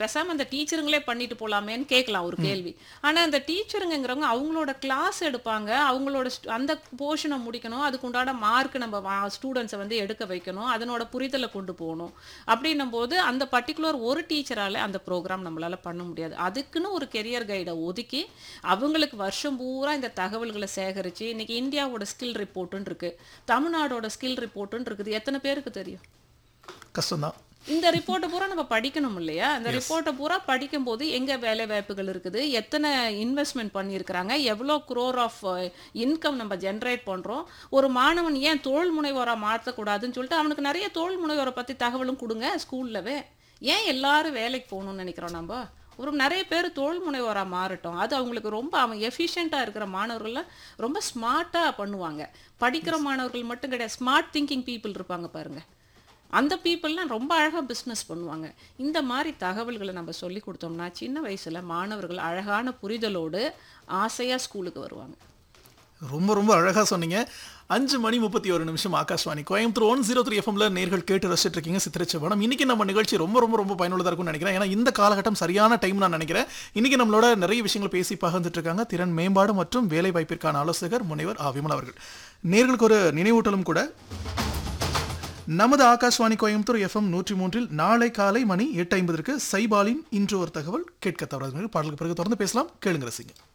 பேசாம அந்த டீச்சருங்களே பண்ணிட்டு போலாமேன்னு கேட்கலாம் ஒரு கேள்வி ஆனா அந்த டீச்சருங்கிறவங்க அவங்களோட கிளாஸ் எடுப்பாங்க அவங்களோட stu- அந்த போர்ஷனை முடிக்கணும் அதுக்கு உண்டான மார்க் நம்ம ஸ்டூடெண்ட்ஸை வந்து எடுக்க வைக்கணும் அதனோட புரிதலை கொண்டு போகணும் அப்படின்னும் போது அந்த பர்டிகுலர் ஒரு டீச்சரால அந்த ப்ரோக்ராம் நம்மளால பண்ண முடியாது அதுக்குன்னு ஒரு கெரியர் கைடை ஒதுக்கி அவங்களுக்கு வருஷம் பூரா இந்த தகவல்களை சேகரிச்சு இன்னைக்கு இந்தியாவோட ஸ்கில் ரிப்போர்ட்டுன்னு இருக்கு தமிழ்நாடோட ஸ்கில் ரிப்போர்ட்டுன்னு இருக்குது எத்தனை பேருக்கு தெரியும் கஷ்டம்தான் இந்த ரிப்போர்ட்டை பூரா நம்ம படிக்கணும் இல்லையா இந்த ரிப்போர்ட்டை பூரா படிக்கும்போது எங்க வேலை வாய்ப்புகள் இருக்குது எத்தனை இன்வெஸ்ட்மெண்ட் பண்ணியிருக்கிறாங்க எவ்வளோ குரோர் ஆஃப் இன்கம் நம்ம ஜென்ரேட் பண்றோம் ஒரு மாணவன் ஏன் தொழில் முனைவோரா மாற்றக்கூடாதுன்னு சொல்லிட்டு அவனுக்கு நிறைய தொழில் முனைவோரை பத்தி தகவலும் கொடுங்க ஸ்கூல்லவே ஏன் எல்லாரும் வேலைக்கு போகணும்னு நினைக்கிறோம் நம்ம ஒரு நிறைய பேர் தொழில் முனைவோராக மாறட்டும் அது அவங்களுக்கு ரொம்ப அவன் எஃபிஷியண்ட்டாக இருக்கிற மாணவர்கள்லாம் ரொம்ப ஸ்மார்ட்டாக பண்ணுவாங்க படிக்கிற மாணவர்கள் மட்டும் கிடையாது ஸ்மார்ட் திங்கிங் பீப்புள் இருப்பாங்க பாருங்க அந்த பீப்புளெலாம் ரொம்ப அழகாக பிஸ்னஸ் பண்ணுவாங்க இந்த மாதிரி தகவல்களை நம்ம சொல்லி கொடுத்தோம்னா சின்ன வயசில் மாணவர்கள் அழகான புரிதலோடு ஆசையாக ஸ்கூலுக்கு வருவாங்க ரொம்ப ரொம்ப அழகாக சொன்னீங்க அஞ்சு மணி முப்பத்தி ஒரு நிமிஷம் Akashvani Coimbatore one zero three எஃப்எம்ல நேர்கள் கேட்டு ரசிச்சிட்டு இருக்கீங்க சித்திரச்சவனம் இன்னைக்கு நம்ம நிகழ்ச்சி ரொம்ப ரொம்ப ரொம்ப பயனுள்ளதாக இருக்கும்னு நினைக்கிறேன் ஏன்னா இந்த காலகட்டம் சரியான டைம் நான் நினைக்கிறேன் இன்னைக்கு நம்மளோட நிறைய விஷயங்கள் பேசி பகிர்ந்துட்டு இருக்காங்க திறன் மேம்பாடு மற்றும் வேலை வாய்ப்பிற்கான ஆலோசகர் முனைவர் ஆ விமல் அவர்கள் நேர்களுக்கு ஒரு நினைவூட்டலும் கூட நமது ஆகாஷ்வாணி கோயம்புத்தூர் எஃப்எம் நூற்றி மூன்றில் நாளை காலை மணி எட்டு ஐம்பதற்கு சைபாலின் இன்று ஒரு தகவல் கேட்க தவறாது பாடலுக்கு பிறகு தொடர்ந்து பேசலாம் கேளுங்க ரசிங்க